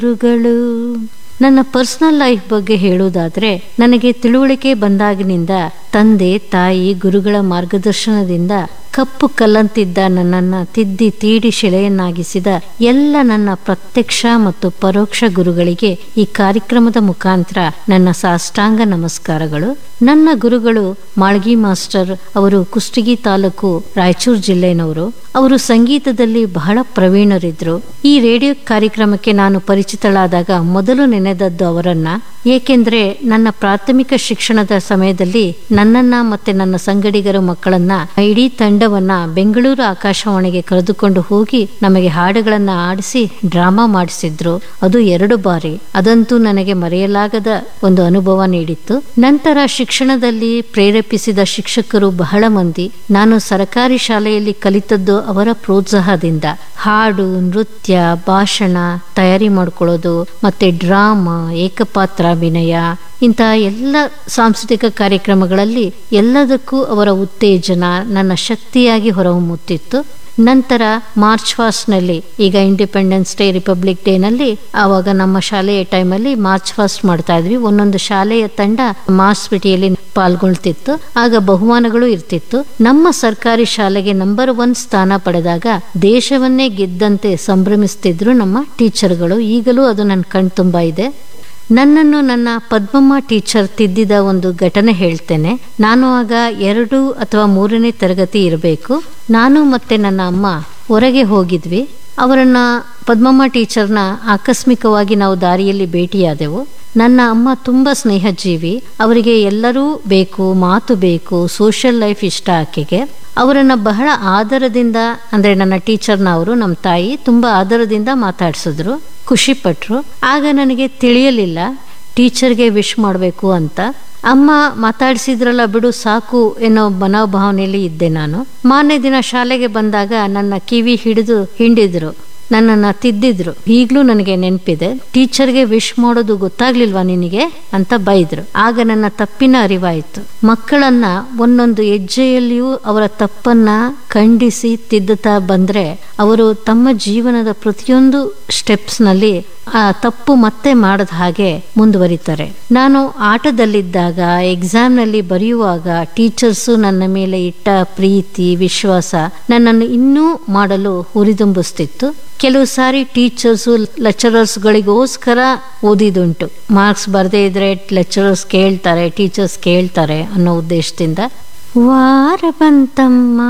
ಗುರುಗಳು ನನ್ನ personal life ಬಗ್ಗೆ ಹೇಳುವುದಾದ್ರೆ ನನಗೆ ತಿಳುವಳಿಕೆ ಬಂದಾಗಿನಿಂದ ತಂದೆ ತಾಯಿ ಗುರುಗಳ ಮಾರ್ಗದರ್ಶನದಿಂದ ಕಪ್ಪು ಕಲ್ಲಂತಿದ್ದ ನನ್ನನ್ನ ತಿದ್ದಿ ತೀಡಿ ಶಿಲೆಯನ್ನಾಗಿಸಿದ ಎಲ್ಲ ನನ್ನ ಪ್ರತ್ಯಕ್ಷ ಮತ್ತು ಪರೋಕ್ಷ ಗುರುಗಳಿಗೆ ಈ ಕಾರ್ಯಕ್ರಮದ ಮುಖಾಂತರ ನನ್ನ ಸಾಷ್ಟಾಂಗ ನಮಸ್ಕಾರಗಳು ನನ್ನ ಗುರುಗಳು ಮಾಳ್ಗಿ ಮಾಸ್ಟರ್ ಅವರು ಕುಷ್ಟಗಿ ತಾಲೂಕು ರಾಯಚೂರು ಜಿಲ್ಲೆನವರು ಅವರು ಸಂಗೀತದಲ್ಲಿ ಬಹಳ ಪ್ರವೀಣರಿದ್ರು ಈ ರೇಡಿಯೋ ಕಾರ್ಯಕ್ರಮಕ್ಕೆ ನಾನು ಪರಿಚಿತಳಾದಾಗ ಮೊದಲು ನೆನೆದದ್ದು ಅವರನ್ನ ಏಕೆಂದ್ರೆ ನನ್ನ ಪ್ರಾಥಮಿಕ ಶಿಕ್ಷಣದ ಸಮಯದಲ್ಲಿ ನನ್ನನ್ನ ಮತ್ತೆ ನನ್ನ ಸಂಗಡಿಗರ ಮಕ್ಕಳನ್ನ ಇಡೀ ತಂಡವನ್ನ ಬೆಂಗಳೂರು ಆಕಾಶವಾಣಿಗೆ ಕರೆದುಕೊಂಡು ಹೋಗಿ ನಮಗೆ ಹಾಡುಗಳನ್ನ ಆಡಿಸಿ ಡ್ರಾಮಾ ಮಾಡಿಸಿದ್ರು ಅದು ಎರಡು ಬಾರಿ ಅದಂತೂ ನನಗೆ ಮರೆಯಲಾಗದ ಒಂದು ಅನುಭವ ನೀಡಿತ್ತು ನಂತರ ಶಿಕ್ಷಣದಲ್ಲಿ ಪ್ರೇರೇಪಿಸಿದ ಶಿಕ್ಷಕರು ಬಹಳ ಮಂದಿ ನಾನು ಸರಕಾರಿ ಶಾಲೆಯಲ್ಲಿ ಕಲಿತದ್ದು ಅವರ ಪ್ರೋತ್ಸಾಹದಿಂದ ಹಾಡು ನೃತ್ಯ ಭಾಷಣ ತಯಾರಿ ಮಾಡ್ಕೊಳ್ಳೋದು ಮತ್ತೆ ಡ್ರಾಮಾ ಏಕಪಾತ್ರಾಭಿನಯ ಇಂತಹ ಎಲ್ಲ ಸಾಂಸ್ಕೃತಿಕ ಕಾರ್ಯಕ್ರಮಗಳಲ್ಲಿ ಎಲ್ಲದಕ್ಕೂ ಅವರ ಉತ್ತೇಜನ ನನ್ನ ಶಕ್ತಿಯಾಗಿ ಹೊರಹೊಮ್ಮುತ್ತಿತ್ತು ನಂತರ ಮಾರ್ಚ್ ಫಾಸ್ಟ್ನಲ್ಲಿ ಈಗ ಇಂಡಿಪೆಂಡೆನ್ಸ್ ಡೇ ರಿಪಬ್ಲಿಕ್ ಡೇನಲ್ಲಿ ಆವಾಗ ನಮ್ಮ ಶಾಲೆಯ ಟೈಮಲ್ಲಿ ಮಾರ್ಚ್ ಫಾಸ್ಟ್ ಮಾಡ್ತಾ ಇದ್ವಿ ಒಂದೊಂದು ಶಾಲೆಯ ತಂಡ ಮಾರ್ಚ್ ಪಿಟಿಯಲ್ಲಿ ಪಾಲ್ಗೊಳ್ತಿತ್ತು ಆಗ ಬಹುಮಾನಗಳು ಇರ್ತಿತ್ತು ನಮ್ಮ ಸರ್ಕಾರಿ ಶಾಲೆಗೆ ನಂಬರ್ ಒನ್ ಸ್ಥಾನ ಪಡೆದಾಗ ದೇಶವನ್ನೇ ಗೆದ್ದಂತೆ ಸಂಭ್ರಮಿಸ್ತಿದ್ರು ನಮ್ಮ ಟೀಚರ್ಗಳು ಈಗಲೂ ಅದು ನನ್ನ ಕಣ್ತುಂಬ ಇದೆ ನನ್ನನ್ನು ನನ್ನ ಪದ್ಮಮ್ಮ ಟೀಚರ್ ತಿದ್ದಿದ ಒಂದು ಘಟನೆ ಹೇಳ್ತೇನೆ ನಾನು ಆಗ ಎರಡು ಅಥವಾ ಮೂರನೇ ತರಗತಿ ಇರಬೇಕು ನಾನು ಮತ್ತೆ ನನ್ನ ಅಮ್ಮ ಹೊರಗೆ ಹೋಗಿದ್ವಿ ಅವರನ್ನ ಪದ್ಮಮ್ಮ ಟೀಚರ್ನ ಆಕಸ್ಮಿಕವಾಗಿ ನಾವು ದಾರಿಯಲ್ಲಿ ಭೇಟಿಯಾದೆವು ನನ್ನ ಅಮ್ಮ ತುಂಬ ಸ್ನೇಹಜೀವಿ ಅವರಿಗೆ ಎಲ್ಲರೂ ಬೇಕು ಮಾತು ಬೇಕು ಸೋಷಿಯಲ್ ಲೈಫ್ ಇಷ್ಟ ಆಕೆಗೆ ಅವರನ್ನ ಬಹಳ ಆದರದಿಂದ ಅಂದ್ರೆ ನನ್ನ ಟೀಚರ್ನ ಅವರು ನಮ್ಮ ತಾಯಿ ತುಂಬ ಆದರದಿಂದ ಮಾತಾಡ್ಸಿದ್ರು ಖುಷಿ ಪಟ್ರು ಆಗ ನನಗೆ ತಿಳಿಯಲಿಲ್ಲ ಟೀಚರ್ಗೆ ವಿಶ್ ಮಾಡಬೇಕು ಅಂತ ಅಮ್ಮ ಮಾತಾಡಿಸಿದ್ರಲ್ಲ ಬಿಡು ಸಾಕು ಎನ್ನೋ ಮನೋಭಾವನೆಯಲ್ಲಿ ಇದ್ದೆ ನಾನು ಮಾರನೇ ದಿನ ಶಾಲೆಗೆ ಬಂದಾಗ ನನ್ನ ಕಿವಿ ಹಿಡಿದು ಹಿಂಡಿದ್ರು ನನ್ನನ್ನು ತಿದ್ದಿದ್ರು ಈಗಲೂ ನನಗೆ ನೆನಪಿದೆ ಟೀಚರ್ಗೆ ವಿಶ್ ಮಾಡೋದು ಗೊತ್ತಾಗ್ಲಿಲ್ವಾ ನಿನಗೆ ಅಂತ ಬೈದ್ರು ಆಗ ನನ್ನ ತಪ್ಪಿನ ಅರಿವಾಯಿತು ಮಕ್ಕಳನ್ನ ಒಂದೊಂದು ಹೆಜ್ಜೆಯಲ್ಲಿಯೂ ಅವರ ತಪ್ಪನ್ನ ಖಂಡಿಸಿ ತಿದ್ದುತ್ತಾ ಬಂದ್ರೆ ಅವರು ತಮ್ಮ ಜೀವನದ ಪ್ರತಿಯೊಂದು ಸ್ಟೆಪ್ಸ್ನಲ್ಲಿ ಆ ತಪ್ಪು ಮತ್ತೆ ಮಾಡದ ಹಾಗೆ ಮುಂದುವರಿತಾರೆ ನಾನು ಆಟದಲ್ಲಿದ್ದಾಗ ಎಕ್ಸಾಮ್ನಲ್ಲಿ ಬರೆಯುವಾಗ ಟೀಚರ್ಸು ನನ್ನ ಮೇಲೆ ಇಟ್ಟ ಪ್ರೀತಿ ವಿಶ್ವಾಸ ನನ್ನನ್ನು ಇನ್ನೂ ಮಾಡಲು ಹುರಿದುಂಬಿಸ್ತಿತ್ತು ಕೆಲವು ಸಾರಿ ಟೀಚರ್ಸು ಲೆಕ್ಚರರ್ಸ್ಗಳಿಗೋಸ್ಕರ ಓದಿದುಂಟು ಮಾರ್ಕ್ಸ್ ಬರದೇ ಇದ್ರೆ ಲೆಕ್ಚರರ್ಸ್ ಕೇಳ್ತಾರೆ ಟೀಚರ್ಸ್ ಕೇಳ್ತಾರೆ ಅನ್ನೋ ಉದ್ದೇಶದಿಂದ ವಾರ ಬಂತಮ್ಮ